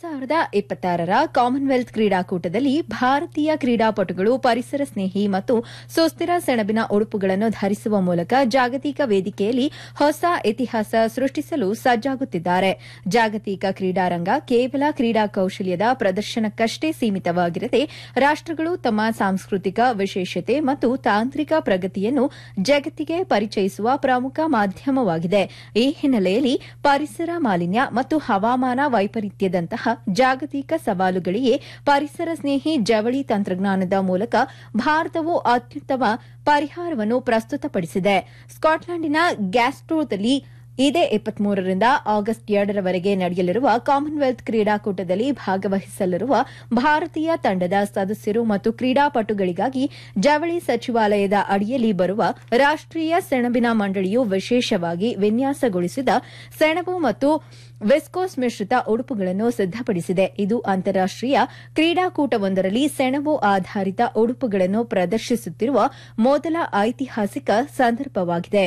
ಸಾವಿರದ ಇಪ್ಪತ್ತಾರರ ಕಾಮನ್ವೆಲ್ತ್ ಕ್ರೀಡಾಕೂಟದಲ್ಲಿ ಭಾರತೀಯ ಕ್ರೀಡಾಪಟುಗಳು ಪರಿಸರ ಸ್ನೇಹಿ ಮತ್ತು ಸುಸ್ಥಿರ ಸೆಣಬಿನ ಉಡುಪುಗಳನ್ನು ಧರಿಸುವ ಮೂಲಕ ಜಾಗತಿಕ ವೇದಿಕೆಯಲ್ಲಿ ಹೊಸ ಇತಿಹಾಸ ಸೃಷ್ಟಿಸಲು ಸಜ್ಜಾಗುತ್ತಿದ್ದಾರೆ ಜಾಗತಿಕ ಕ್ರೀಡಾರಂಗ ಕೇವಲ ಕ್ರೀಡಾ ಕೌಶಲ್ಯದ ಪ್ರದರ್ಶನಕ್ಕಷ್ಟೇ ಸೀಮಿತವಾಗಿರದೆ ರಾಷ್ಟಗಳು ತಮ್ಮ ಸಾಂಸ್ಕೃತಿಕ ವಿಶೇಷತೆ ಮತ್ತು ತಾಂತ್ರಿಕ ಪ್ರಗತಿಯನ್ನು ಜಗತ್ತಿಗೆ ಪರಿಚಯಿಸುವ ಪ್ರಮುಖ ಮಾಧ್ಯಮವಾಗಿದೆ ಈ ಹಿನ್ನೆಲೆಯಲ್ಲಿ ಪರಿಸರ ಮಾಲಿನ್ಯ ಮತ್ತು ಹವಾಮಾನ ವೈಪರೀತ್ಯದಂತಹ ಜಾಗತಿಕ ಸವಾಲುಗಳಿಗೆ ಪರಿಸರ ಸ್ನೇಹಿ ಜವಳಿ ತಂತ್ರಜ್ಞಾನದ ಮೂಲಕ ಭಾರತವು ಅತ್ಯುತ್ತಮ ಪರಿಹಾರವನ್ನು ಪ್ರಸ್ತುತಪಡಿಸಿದೆ ಸ್ಕಾಟ್ಲೆಂಡಿನ ಗ್ಯಾಸ್ಟ್ರೋದಲ್ಲಿ ಇದೇ ಇಪ್ಪತ್ಮೂರರಿಂದ ಆಗಸ್ಟ್ ಎರಡರವರೆಗೆ ನಡೆಯಲಿರುವ ಕಾಮನ್ವೆಲ್ತ್ ಕ್ರೀಡಾಕೂಟದಲ್ಲಿ ಭಾಗವಹಿಸಲಿರುವ ಭಾರತೀಯ ತಂಡದ ಸದಸ್ಯರು ಮತ್ತು ಕ್ರೀಡಾಪಟುಗಳಿಗಾಗಿ ಜವಳಿ ಸಚಿವಾಲಯದ ಅಡಿಯಲ್ಲಿ ಬರುವ ರಾಷ್ಟೀಯ ಸೆಣಬಿನ ಮಂಡಳಿಯು ವಿಶೇಷವಾಗಿ ವಿನ್ಯಾಸಗೊಳಿಸಿದ ಸೆಣಬು ಮತ್ತು ವಿಸ್ಕೋಸ್ ಮಿಶ್ರಿತ ಉಡುಪುಗಳನ್ನು ಸಿದ್ದಪಡಿಸಿದೆ ಇದು ಅಂತಾರಾಷ್ಟೀಯ ಕ್ರೀಡಾಕೂಟವೊಂದರಲ್ಲಿ ಸೆಣಬು ಆಧಾರಿತ ಉಡುಪುಗಳನ್ನು ಪ್ರದರ್ಶಿಸುತ್ತಿರುವ ಮೊದಲ ಐತಿಹಾಸಿಕ ಸಂದರ್ಭವಾಗಿದೆ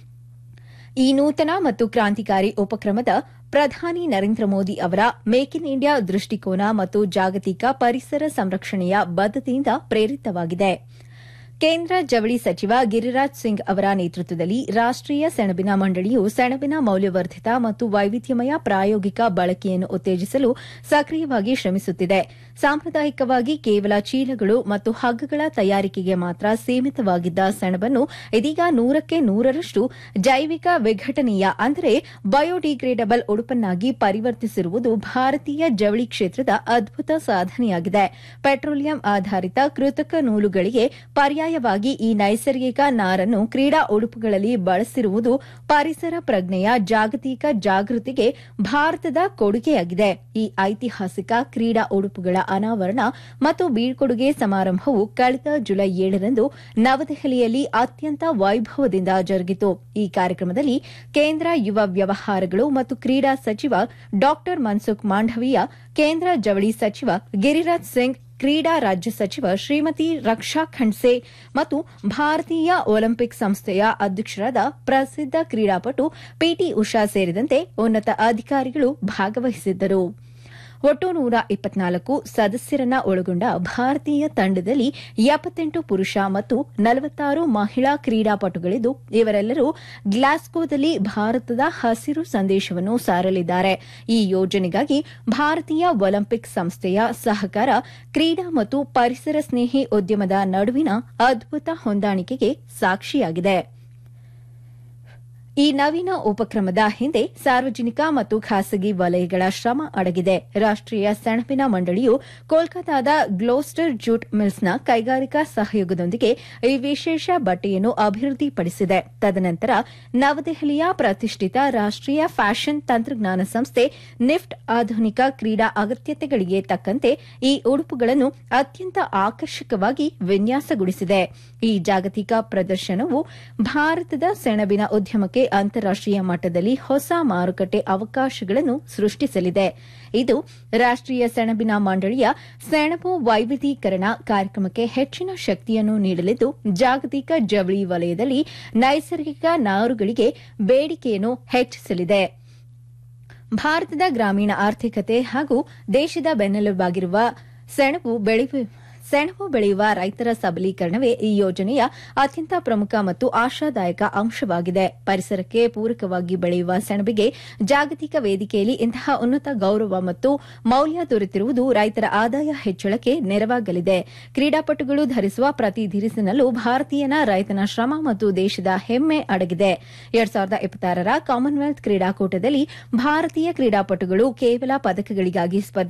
ಈ ನೂತನ ಮತ್ತು ಕ್ರಾಂತಿಕಾರಿ ಉಪಕ್ರಮದ ಪ್ರಧಾನಿ ನರೇಂದ್ರ ಮೋದಿ ಅವರ ಮೇಕ್ ಇನ್ ಇಂಡಿಯಾ ದೃಷ್ಟಿಕೋನ ಮತ್ತು ಜಾಗತಿಕ ಪರಿಸರ ಸಂರಕ್ಷಣೆಯ ಬದ್ದತೆಯಿಂದ ಪ್ರೇರಿತವಾಗಿದೆ ಕೇಂದ್ರ ಜವಳಿ ಸಚಿವ ಗಿರಿರಾಜ್ ಸಿಂಗ್ ಅವರ ನೇತೃತ್ವದಲ್ಲಿ ರಾಷ್ಟೀಯ ಸೆಣಬಿನ ಮಂಡಳಿಯು ಸೆಣಬಿನ ಮೌಲ್ಯವರ್ಧಿತ ಮತ್ತು ವೈವಿಧ್ಯಮಯ ಪ್ರಾಯೋಗಿಕ ಬಳಕೆಯನ್ನು ಉತ್ತೇಜಿಸಲು ಸಕ್ರಿಯವಾಗಿ ಶ್ರಮಿಸುತ್ತಿದೆ ಸಾಂಪ್ರದಾಯಿಕವಾಗಿ ಕೇವಲ ಚೀಲಗಳು ಮತ್ತು ಹಗ್ಗಗಳ ತಯಾರಿಕೆಗೆ ಮಾತ್ರ ಸೀಮಿತವಾಗಿದ್ದ ಸೆಣಬನ್ನು ಇದೀಗ ನೂರಕ್ಕೆ ನೂರರಷ್ಟು ಜೈವಿಕ ವಿಘಟನೀಯ ಅಂದರೆ ಬಯೋಡಿಗ್ರೇಡಬಲ್ ಉಡುಪನ್ನಾಗಿ ಪರಿವರ್ತಿಸಿರುವುದು ಭಾರತೀಯ ಜವಳಿ ಕ್ಷೇತ್ರದ ಅದ್ಭುತ ಸಾಧನೆಯಾಗಿದೆ ಪೆಟ್ರೋಲಿಯಂ ಆಧಾರಿತ ಕೃತಕ ನೂಲುಗಳಿಗೆ ಪರ್ಯಾಯವಾಗಿ ಈ ನೈಸರ್ಗಿಕ ನಾರನ್ನು ಕ್ರೀಡಾ ಉಡುಪುಗಳಲ್ಲಿ ಬಳಸಿರುವುದು ಪರಿಸರ ಪ್ರಜ್ಞೆಯ ಜಾಗತಿಕ ಜಾಗೃತಿಗೆ ಭಾರತದ ಕೊಡುಗೆಯಾಗಿದೆ ಈ ಐತಿಹಾಸಿಕ ಕ್ರೀಡಾ ಉಡುಪುಗಳ ಅನಾವರಣ ಮತ್ತು ಬೀಳ್ಕೊಡುಗೆ ಸಮಾರಂಭವು ಕಳೆದ ಜುಲೈ ಏಳರಂದು ನವದೆಹಲಿಯಲ್ಲಿ ಅತ್ಯಂತ ವೈಭವದಿಂದ ಜರುಗಿತು ಈ ಕಾರ್ಯಕ್ರಮದಲ್ಲಿ ಕೇಂದ್ರ ಯುವ ವ್ಯವಹಾರಗಳು ಮತ್ತು ಕ್ರೀಡಾ ಸಚಿವ ಡಾ ಮನ್ಸುಖ್ ಮಾಂಡವೀಯ ಕೇಂದ್ರ ಜವಳಿ ಸಚಿವ ಗಿರಿರಾಜ್ ಸಿಂಗ್ ಕ್ರೀಡಾ ರಾಜ್ಯ ಸಚಿವ ಶ್ರೀಮತಿ ರಕ್ಷಾ ಖಂಡ್ಸೆ ಮತ್ತು ಭಾರತೀಯ ಒಲಿಂಪಿಕ್ ಸಂಸ್ಥೆಯ ಅಧ್ಯಕ್ಷರಾದ ಪ್ರಸಿದ್ದ ಕ್ರೀಡಾಪಟು ಪಿಟಿ ಉಷಾ ಸೇರಿದಂತೆ ಉನ್ನತ ಅಧಿಕಾರಿಗಳು ಭಾಗವಹಿಸಿದ್ದರು ಒಟ್ಟು ನೂರ ಇಪ್ಪತ್ನಾಲ್ಕು ಸದಸ್ಯರನ್ನ ಒಳಗೊಂಡ ಭಾರತೀಯ ತಂಡದಲ್ಲಿ ಎಪ್ಪತ್ತೆಂಟು ಪುರುಷ ಮತ್ತು ನಲವತ್ತಾರು ಮಹಿಳಾ ಕ್ರೀಡಾಪಟುಗಳಿದ್ದು ಇವರೆಲ್ಲರೂ ಗ್ಲಾಸ್ಗೋದಲ್ಲಿ ಭಾರತದ ಹಸಿರು ಸಂದೇಶವನ್ನು ಸಾರಲಿದ್ದಾರೆ ಈ ಯೋಜನೆಗಾಗಿ ಭಾರತೀಯ ಒಲಿಂಪಿಕ್ ಸಂಸ್ಥೆಯ ಸಹಕಾರ ಕ್ರೀಡಾ ಮತ್ತು ಪರಿಸರ ಸ್ನೇಹಿ ಉದ್ಯಮದ ನಡುವಿನ ಅದ್ಭುತ ಹೊಂದಾಣಿಕೆಗೆ ಸಾಕ್ಷಿಯಾಗಿದೆ ಈ ನವೀನ ಉಪಕ್ರಮದ ಹಿಂದೆ ಸಾರ್ವಜನಿಕ ಮತ್ತು ಖಾಸಗಿ ವಲಯಗಳ ಶ್ರಮ ಅಡಗಿದೆ ರಾಷ್ಟೀಯ ಸೆಣಬಿನ ಮಂಡಳಿಯು ಕೋಲ್ಕತಾದ ಗ್ಲೋಸ್ಟರ್ ಜೂಟ್ ಮಿಲ್ಸ್ನ ಕೈಗಾರಿಕಾ ಸಹಯೋಗದೊಂದಿಗೆ ಈ ವಿಶೇಷ ಬಟ್ಟೆಯನ್ನು ಅಭಿವೃದ್ಧಿಪಡಿಸಿದೆ ತದನಂತರ ನವದೆಹಲಿಯ ಪ್ರತಿಷ್ಠಿತ ರಾಷ್ಟೀಯ ಫ್ಯಾಷನ್ ತಂತ್ರಜ್ಞಾನ ಸಂಸ್ಥೆ ನಿಫ್ಟ್ ಆಧುನಿಕ ಕ್ರೀಡಾ ಅಗತ್ಯತೆಗಳಿಗೆ ತಕ್ಕಂತೆ ಈ ಉಡುಪುಗಳನ್ನು ಅತ್ಯಂತ ಆಕರ್ಷಕವಾಗಿ ವಿನ್ಯಾಸಗೊಳಿಸಿದೆ ಈ ಜಾಗತಿಕ ಪ್ರದರ್ಶನವು ಭಾರತದ ಸೆಣಬಿನ ಉದ್ಯಮಕ್ಕೆ ಅಂತಾರಾಷ್ಟೀಯ ಮಟ್ಟದಲ್ಲಿ ಹೊಸ ಮಾರುಕಟ್ಟೆ ಅವಕಾಶಗಳನ್ನು ಸೃಷ್ಟಿಸಲಿದೆ ಇದು ರಾಷ್ಟೀಯ ಸೆಣಬಿನ ಮಂಡಳಿಯ ಸೆಣಬು ವೈವಿಧ್ಯೀಕರಣ ಕಾರ್ಯಕ್ರಮಕ್ಕೆ ಹೆಚ್ಚಿನ ಶಕ್ತಿಯನ್ನು ನೀಡಲಿದ್ದು ಜಾಗತಿಕ ಜವಳಿ ವಲಯದಲ್ಲಿ ನೈಸರ್ಗಿಕ ನಾರುಗಳಿಗೆ ಬೇಡಿಕೆಯನ್ನು ಹೆಚ್ಚಿಸಲಿದೆ ಭಾರತದ ಗ್ರಾಮೀಣ ಆರ್ಥಿಕತೆ ಹಾಗೂ ದೇಶದ ಬೆನ್ನೆಲುಬಾಗಿರುವ ಸೆಣಬು ಬೆಳೆಯುವ ಸೆಣಬು ಬೆಳೆಯುವ ರೈತರ ಸಬಲೀಕರಣವೇ ಈ ಯೋಜನೆಯ ಅತ್ಯಂತ ಪ್ರಮುಖ ಮತ್ತು ಆಶಾದಾಯಕ ಅಂಶವಾಗಿದೆ ಪರಿಸರಕ್ಕೆ ಪೂರಕವಾಗಿ ಬೆಳೆಯುವ ಸೆಣಬಿಗೆ ಜಾಗತಿಕ ವೇದಿಕೆಯಲ್ಲಿ ಇಂತಹ ಉನ್ನತ ಗೌರವ ಮತ್ತು ಮೌಲ್ಯ ದೊರೆತಿರುವುದು ರೈತರ ಆದಾಯ ಹೆಚ್ಚಳಕ್ಕೆ ನೆರವಾಗಲಿದೆ ಕ್ರೀಡಾಪಟುಗಳು ಧರಿಸುವ ಪ್ರತಿ ಧಿರಿಸಿನಲ್ಲೂ ಭಾರತೀಯನ ರೈತನ ಶ್ರಮ ಮತ್ತು ದೇಶದ ಹೆಮ್ಮೆ ಅಡಗಿದೆ ಎರಡ್ ಸಾವಿರದ ಇಪ್ಪತ್ತಾರರ ಕಾಮನ್ವೆಲ್ತ್ ಕ್ರೀಡಾಕೂಟದಲ್ಲಿ ಭಾರತೀಯ ಕ್ರೀಡಾಪಟುಗಳು ಕೇವಲ ಪದಕಗಳಿಗಾಗಿ ಸ್ಪರ್ಧೆ